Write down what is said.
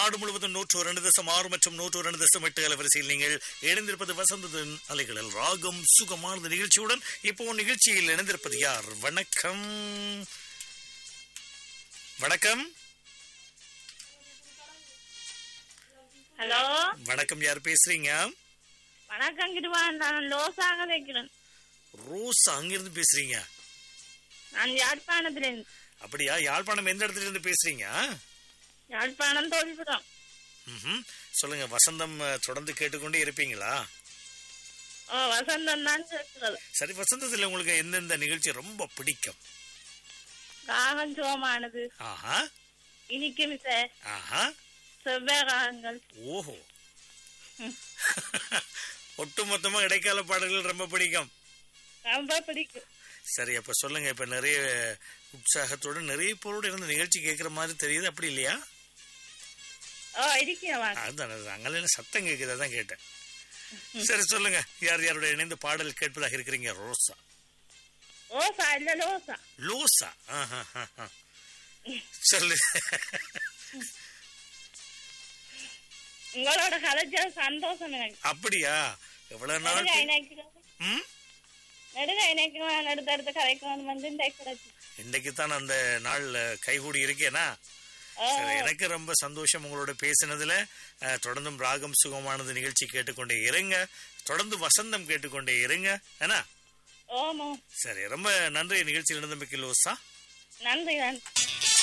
நாடு முழுவதும் நூற்று இரண்டு தசம் ஆறு மற்றும் நூற்று இரண்டு தசம் எட்டு அலைவரிசையில் நீங்கள் இணைந்திருப்பது வசந்தத்தின் அலைகளில் ராகம் சுகமானது நிகழ்ச்சியுடன் இப்போ நிகழ்ச்சியில் இணைந்திருப்பது யார் வணக்கம் வணக்கம் ஹலோ வணக்கம் யார் பேசுறீங்க வணக்கம் கிருவான் நான் லோசாக வைக்கிறேன் ரோஸ் அங்கிருந்து பேசுறீங்க நான் யாழ்ப்பாணத்திலிருந்து அப்படியா யாழ்ப்பாணம் எந்த இடத்துல இருந்து பேசுறீங்க யாழ்ப்பாணம் தோல்புரம் ம்ஹும். சொல்லுங்க வசந்தம் அஹ், தொடர்ந்து கேட்டுக்கொண்டே இருப்பீங்களா ஓ வசந்தம் தான் கேட்கிறது சரி வசந்தத்துல உங்களுக்கு எந்தெந்த நிகழ்ச்சி ரொம்ப பிடிக்கும் ராகம் சோமானது ஆஹா இனிக்கும் இசை ஆஹா செவ்வாய் ராகங்கள் ஓஹோ ஒட்டுமொத்தமா இடைக்கால பாடல்கள் ரொம்ப பிடிக்கும் ரொம்ப பிடிக்கும் சரி அப்ப சொல்லுங்க இப்ப நிறைய உற்சாகத்தோட நிறைய பொருளோட இருந்த நிகழ்ச்சி கேட்கிற மாதிரி தெரியுது அப்படி இல்லையா ஓ இருக்கேன் வாங்க அதுதான் அதுதான். அங்கெல்லாம் சத்தம் கேட்குது அதான் கேட்டேன் சரி சொல்லுங்க யார் யாரோட இணைந்து பாடல் கேட்பதாக இருக்கிறீங்க ரோசா ஓசா இல்ல லோசா லோசா ஆஹா, ஆஹா. சொல்லு உங்களோட கதைச்ச சந்தோஷம் எனக்கு அப்படியா எவ்வளவு நாள் நெடுக இணைக்கிறோம் ம் நெடுக இணைக்கிறோம் அடுத்தடுத்த கதைக்கு வந்து இந்த கிடைச்சு இன்னைக்கு தான் அந்த நாள் கைகூடி இருக்கேனா ஓ சரி, எனக்கு ரொம்ப சந்தோஷம் உங்களோட பேசினதுல அஹ், தொடர்ந்தும் ராகம் சுகமானது நிகழ்ச்சி கேட்டுக்கொண்டே இருங்க தொடர்ந்து வசந்தம் கேட்டுக்கொண்டே இருங்க ஏன்னா ஓமோ சரி ரொம்ப நன்றி நிகழ்ச்சியில் இருந்தமைக்கு லோசா நன்றி நன்றி